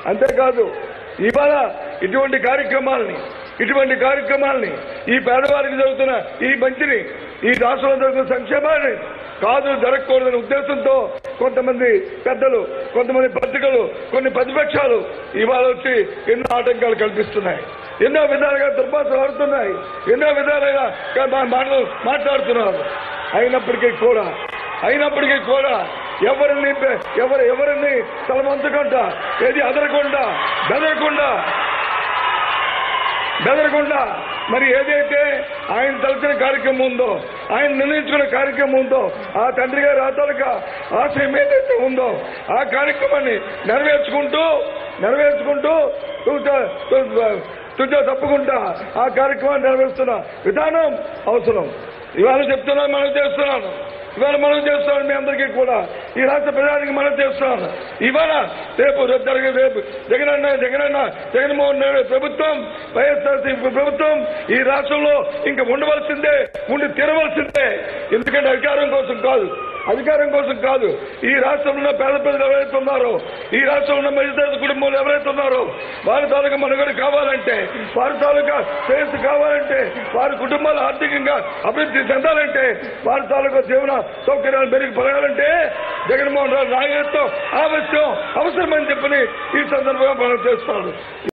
అంతేకాదు ఇవాళ ఇటువంటి కార్యక్రమాలని ఇటువంటి కార్యక్రమాలని ఈ పేదవారికి జరుగుతున్న ఈ మంచిని ఈ రాష్ట్రంలో జరుగుతున్న సంక్షేమాన్ని కాదు జరగకూడదనే ఉద్దేశంతో కొంతమంది పెద్దలు కొంతమంది పత్రికలు కొన్ని ప్రతిపక్షాలు ఇవాళ వచ్చి ఎన్నో ఆటంకాలు కల్పిస్తున్నాయి ఎన్నో విధాలుగా దుర్భాషలు ఆడుతున్నాయి ఎన్నో విధాలుగా మా- మాటలు మాట్లాడుతున్నారు అయినప్పటికీ కూడా అయినప్పటికీ కూడా ఎవరిని పె- ఎవరు ఎవరిని తలవంచకుండా ఏది అదరకుండా బెదరకుండా బెదరకుండా మరి ఏదైతే ఆయన తలచిన కార్యక్రమం ఉందో ఆయన నిర్ణయించుకున్న కార్యక్రమం ఉందో ఆ తండ్రి గారి ఆతాలక ఆశయం ఏదైతే ఉందో ఆ కార్యక్రమాన్ని నెరవేర్చుకుంటూ నెరవేర్చుకుంటూ తూచా- తూ- తుజా తప్పకుండా ఆ కార్యక్రమాన్ని నెరవేరుస్తున్న విధానం అవసరం ఇవాళ చెప్తున్నాను మనం చేస్తున్నాను ఇవాళ మనం చేస్తున్నాను మీ అందరికీ కూడా ఈ రాష్ట్ర ప్రజానికి మనం చేస్తున్నాను ఇవాళ రేపు రేపు జరిగే రేపు జగనన్న జగనన్న జగన్మోహన్ రెడ్డి ప్రభుత్వం వైఎస్ఆర్సీపీ ప్రభుత్వం ఈ రాష్ట్రంలో ఇంకా ఉండవలసిందే ఉండి తీరవలసిందే ఎందుకంటే అధికారం కోసం కాదు అధికారం కోసం కాదు ఈ రాష్ట్రంలో ఉన్న పేద ప్రజలు ఎవరైతే ఉన్నారో ఈ రాష్ట్రంలో ఉన్న మధ్యతరగతి కుటుంబాలు ఎవరైతే ఉన్నారో వారి తాలూకా మనుగడ కావాలంటే వారి తాలూకా శ్రేయస్సు కావాలంటే వారి కుటుంబాలు ఆర్థికంగా అభివృద్ధి చెందాలంటే వారి తాలూకా జీవన సౌకర్యాలు మెరుగు పడగాలంటే జగన్మోహన్ రెడ్డి నాయకత్వం ఆవశ్యం అవసరమని చెప్పని ఈ సందర్భంగా మనం చేస్తున్నాడు